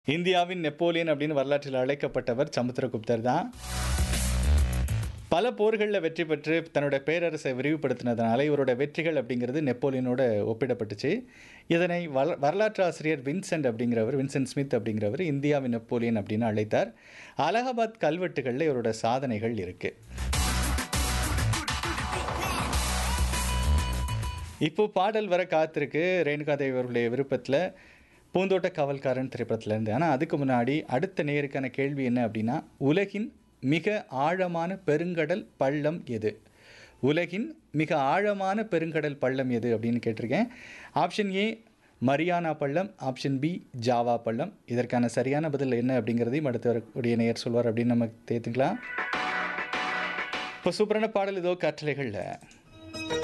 இந்தியாவின் நெப்போலியன் அப்படின்னு வரலாற்றில் அழைக்கப்பட்டவர் சமுத்திரகுப்தர் தான் பல போர்களில் வெற்றி பெற்று தன்னோட பேரரசை விரிவுபடுத்தினதுனால இவரோட வெற்றிகள் அப்படிங்கிறது நெப்போலியனோட ஒப்பிடப்பட்டுச்சு இதனை வர வரலாற்று ஆசிரியர் வின்சென்ட் அப்படிங்கிறவர் வின்சென்ட் ஸ்மித் அப்படிங்கிறவர் இந்தியாவின் நெப்போலியன் அப்படின்னு அழைத்தார் அலகாபாத் கல்வெட்டுகளில் இவரோட சாதனைகள் இருக்குது இப்போ பாடல் வர காத்திருக்கு ரேணுகா தேவி அவர்களுடைய விருப்பத்தில் பூந்தோட்ட காவல்காரன் திரைப்படத்திலேருந்து ஆனால் அதுக்கு முன்னாடி அடுத்த நேருக்கான கேள்வி என்ன அப்படின்னா உலகின் மிக ஆழமான பெருங்கடல் பள்ளம் எது உலகின் மிக ஆழமான பெருங்கடல் பள்ளம் எது அப்படின்னு கேட்டிருக்கேன் ஆப்ஷன் ஏ மரியானா பள்ளம் ஆப்ஷன் பி ஜாவா பள்ளம் இதற்கான சரியான பதில் என்ன அப்படிங்கிறதையும் அடுத்து வரக்கூடிய நேயர் சொல்வார் அப்படின்னு நம்ம தேர்த்துக்கலாம் இப்போ சூப்பரான பாடல் இதோ கட்டளைகளில்